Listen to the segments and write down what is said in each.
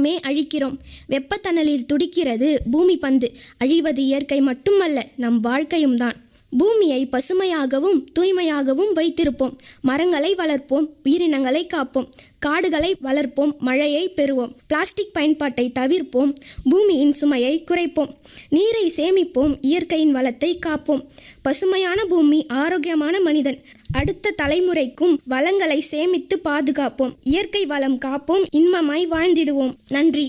நாமே அழிக்கிறோம் வெப்பத்தணலில் துடிக்கிறது பூமி பந்து அழிவது இயற்கை மட்டுமல்ல நம் வாழ்க்கையும் தான் பூமியை பசுமையாகவும் தூய்மையாகவும் வைத்திருப்போம் மரங்களை வளர்ப்போம் உயிரினங்களை காப்போம் காடுகளை வளர்ப்போம் மழையை பெறுவோம் பிளாஸ்டிக் பயன்பாட்டை தவிர்ப்போம் பூமியின் சுமையை குறைப்போம் நீரை சேமிப்போம் இயற்கையின் வளத்தை காப்போம் பசுமையான பூமி ஆரோக்கியமான மனிதன் அடுத்த தலைமுறைக்கும் வளங்களை சேமித்து பாதுகாப்போம் இயற்கை வளம் காப்போம் இன்பமாய் வாழ்ந்திடுவோம் நன்றி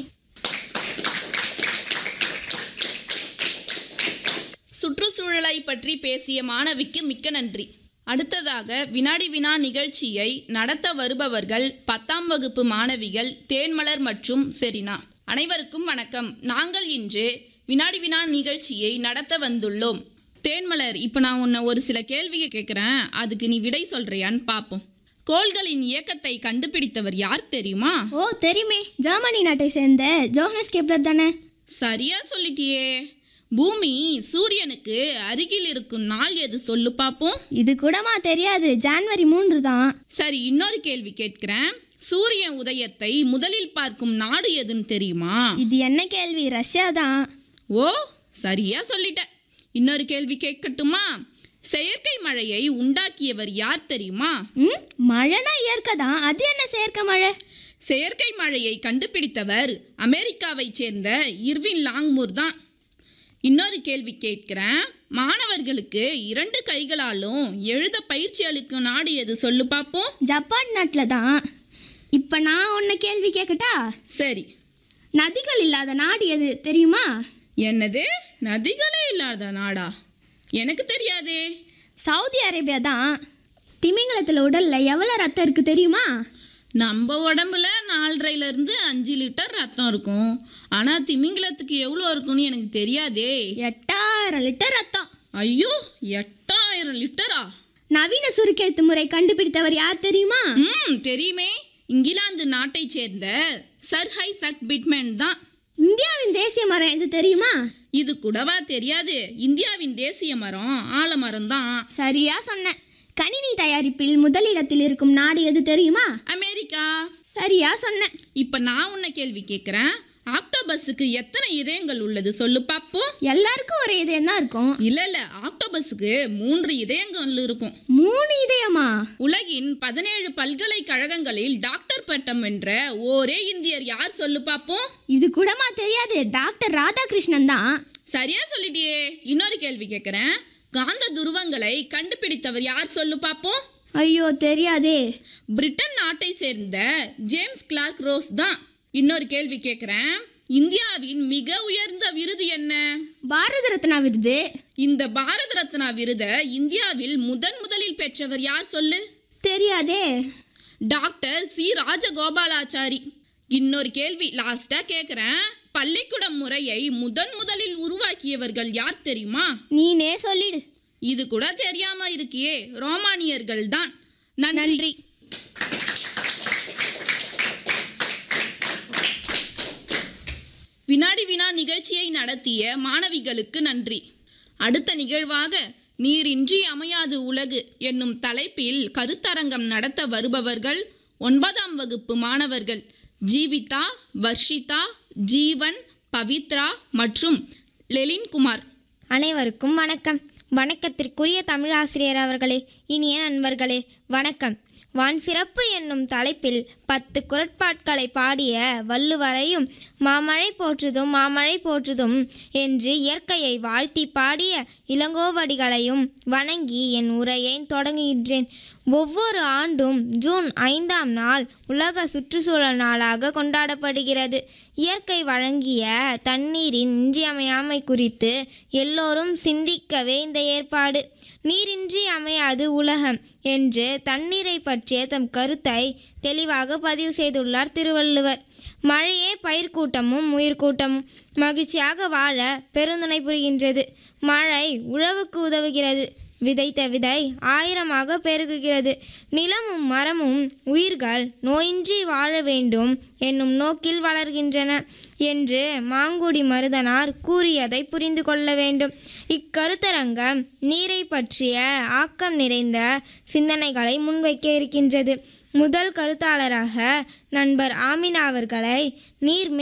சுற்றுச்சூழலை பற்றி பேசிய மாணவிக்கு மிக்க நன்றி அடுத்ததாக வினாடி வினா நிகழ்ச்சியை நடத்த வருபவர்கள் பத்தாம் வகுப்பு மாணவிகள் தேன்மலர் மற்றும் செரினா அனைவருக்கும் வணக்கம் நாங்கள் இன்று வினாடி வினா நிகழ்ச்சியை நடத்த வந்துள்ளோம் தேன்மலர் இப்போ நான் உன்னை ஒரு சில கேள்வியை கேட்குறேன் அதுக்கு நீ விடை சொல்றியான்னு பார்ப்போம் கோள்களின் இயக்கத்தை கண்டுபிடித்தவர் யார் தெரியுமா ஓ தெரியுமே ஜெர்மனி நாட்டை சேர்ந்த ஜோஹனஸ் கெப்லர் தானே சரியா சொல்லிட்டியே பூமி சூரியனுக்கு அருகில் இருக்கும் நாள் எது சொல்லு பார்ப்போம் இது கூடமா தெரியாது ஜான்வரி மூன்று தான் சரி இன்னொரு கேள்வி கேட்கிறேன் சூரிய உதயத்தை முதலில் பார்க்கும் நாடு எதுன்னு தெரியுமா இது என்ன கேள்வி ரஷ்யா தான் ஓ சரியா சொல்லிட்ட இன்னொரு கேள்வி கேட்கட்டுமா செயற்கை மழையை உண்டாக்கியவர் யார் தெரியுமா ம் மழைனா இயற்கை தான் அது என்ன செயற்கை மழை செயற்கை மழையை கண்டுபிடித்தவர் அமெரிக்காவைச் சேர்ந்த இர்வின் லாங்மூர் தான் இன்னொரு கேள்வி கேட்கிறேன் மாணவர்களுக்கு இரண்டு கைகளாலும் எழுத பயிற்சி அளிக்கும் நாடு எது சொல்லு பார்ப்போம் ஜப்பான் நாட்டில் தான் இப்போ நான் உன்னை கேள்வி கேட்கட்டா சரி நதிகள் இல்லாத நாடு எது தெரியுமா என்னது நதிகளே இல்லாத நாடா எனக்கு தெரியாதே சவுதி அரேபியா தான் திமிங்கலத்தில் உடல்ல எவ்வளோ ரத்தம் இருக்கு தெரியுமா நம்ம உடம்புல நாலரைல இருந்து அஞ்சு லிட்டர் ரத்தம் இருக்கும் ஆனா திமிங்கலத்துக்கு எவ்வளோ இருக்கும்னு எனக்கு தெரியாதே எட்டாயிரம் லிட்டர் ரத்தம் ஐயோ எட்டாயிரம் லிட்டரா நவீன சுருக்கெழுத்து முறை கண்டுபிடித்தவர் யார் தெரியுமா ம் தெரியுமே இங்கிலாந்து நாட்டைச் சேர்ந்த சர் ஹை சக் பிட்மேன் தான் இந்தியாவின் தேசிய மரம் எது தெரியுமா இது கூடவா தெரியாது இந்தியாவின் தேசிய மரம் ஆலமரம் தான் சரியா சொன்ன கணினி தயாரிப்பில் முதலிடத்தில் இருக்கும் நாடு எது தெரியுமா அமெரிக்கா சரியா சொன்ன இப்போ நான் உன்னை கேள்வி கேட்குறேன் ஆக்டோபஸுக்கு எத்தனை இதயங்கள் உள்ளது சொல்லு பார்ப்போம் எல்லாருக்கும் ஒரு இதயம் தான் இருக்கும் இல்ல இல்ல ஆக்டோபஸுக்கு மூன்று இதயங்கள் இருக்கும் மூணு இதயமா உலகின் பதினேழு பல்கலைக்கழகங்களில் டாக்டர் பட்டம் வென்ற ஒரே இந்தியர் யார் சொல்லு பார்ப்போம் இது கூடமா தெரியாது டாக்டர் ராதாகிருஷ்ணன் தான் சரியா சொல்லிட்டியே இன்னொரு கேள்வி கேட்குறேன் காந்த துருவங்களை கண்டுபிடித்தவர் யார் சொல்லு பார்ப்போம் ஐயோ தெரியாதே பிரிட்டன் நாட்டை சேர்ந்த ஜேம்ஸ் கிளார்க் ரோஸ் தான் இன்னொரு கேள்வி கேட்குறேன் இந்தியாவின் மிக உயர்ந்த விருது என்ன பாரத ரத்னா விருது இந்த பாரத ரத்னா விருதை இந்தியாவில் முதன் முதலில் பெற்றவர் யார் சொல்லு தெரியாதே டாக்டர் சி ராஜகோபாலாச்சாரி இன்னொரு கேள்வி லாஸ்டா கேக்குறேன் பள்ளிக்கூடம் முறையை முதன் முதலில் உருவாக்கியவர்கள் யார் தெரியுமா நீனே சொல்லிடு இது கூட தெரியாம இருக்கியே ரோமானியர்கள் தான் நன்றி நன்றி வினாடி வினா நிகழ்ச்சியை நடத்திய மாணவிகளுக்கு நன்றி அடுத்த நிகழ்வாக நீரின்றி அமையாது உலகு என்னும் தலைப்பில் கருத்தரங்கம் நடத்த வருபவர்கள் ஒன்பதாம் வகுப்பு மாணவர்கள் ஜீவிதா வர்ஷிதா ஜீவன் பவித்ரா மற்றும் லெலின்குமார் அனைவருக்கும் வணக்கம் வணக்கத்திற்குரிய தமிழாசிரியர் அவர்களே இனிய நண்பர்களே வணக்கம் வான் சிறப்பு என்னும் தலைப்பில் பத்து குரட்பாட்களை பாடிய வள்ளுவரையும் மாமழை போற்றுதும் மாமழை போற்றுதும் என்று இயற்கையை வாழ்த்தி பாடிய இளங்கோவடிகளையும் வணங்கி என் உரையை தொடங்குகின்றேன் ஒவ்வொரு ஆண்டும் ஜூன் ஐந்தாம் நாள் உலக சுற்றுச்சூழல் நாளாக கொண்டாடப்படுகிறது இயற்கை வழங்கிய தண்ணீரின் இன்றியமையாமை குறித்து எல்லோரும் சிந்திக்கவே இந்த ஏற்பாடு நீரின்றி அமையாது உலகம் என்று தண்ணீரை பற்றிய தம் கருத்தை தெளிவாக பதிவு செய்துள்ளார் திருவள்ளுவர் மழையே பயிர்க்கூட்டமும் உயிர்க்கூட்டமும் மகிழ்ச்சியாக வாழ பெருந்துணை புரிகின்றது மழை உழவுக்கு உதவுகிறது விதைத்த விதை ஆயிரமாக பெருகுகிறது நிலமும் மரமும் உயிர்கள் நோயின்றி வாழ வேண்டும் என்னும் நோக்கில் வளர்கின்றன என்று மாங்குடி மருதனார் கூறியதை புரிந்து கொள்ள வேண்டும் இக்கருத்தரங்கம் நீரை பற்றிய ஆக்கம் நிறைந்த சிந்தனைகளை முன்வைக்க இருக்கின்றது முதல் கருத்தாளராக நண்பர் ஆமினா அவர்களை நீர்